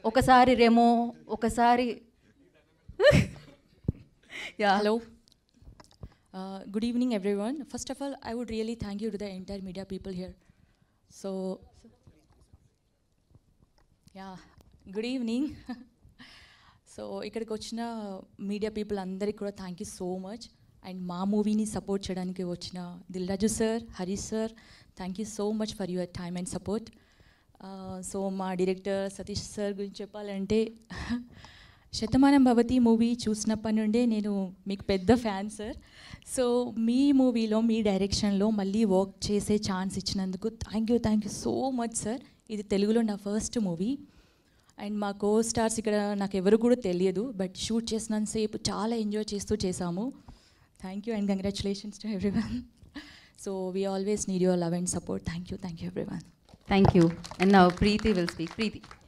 ఒకసారి రెమో ఒకసారి yeah Hello. Uh, good evening, everyone. First of all, I would really thank you to the entire media people here. So, yeah, good evening. So ఇక్కడికి వచ్చిన media people అందరికీ కూడా thank you so much and మా మూవీని support చేయడానికి వచ్చిన Dilraju sir Harish sir thank you so much for your time and support so మా director Satish sir గురించి చెప్పాలంటే శతమానం భవతి మూవీ చూసినప్పటి నుండే నేను మీకు పెద్ద ఫ్యాన్ సార్ సో మీ మూవీలో మీ డైరెక్షన్లో మళ్ళీ వర్క్ చేసే ఛాన్స్ ఇచ్చినందుకు thank you thank you so much sir ఇది తెలుగులో నా ఫస్ట్ మూవీ అండ్ మా కో స్టార్స్ ఇక్కడ నాకు ఎవరు కూడా తెలియదు బట్ షూట్ చేసినంతసేపు చాలా ఎంజాయ్ చేస్తూ చేశాము thank you and congratulations to everyone so we always need your love and support thank you thank you everyone thank you and నా ప్రీతి విల్ స్పీక్ ప్రీతి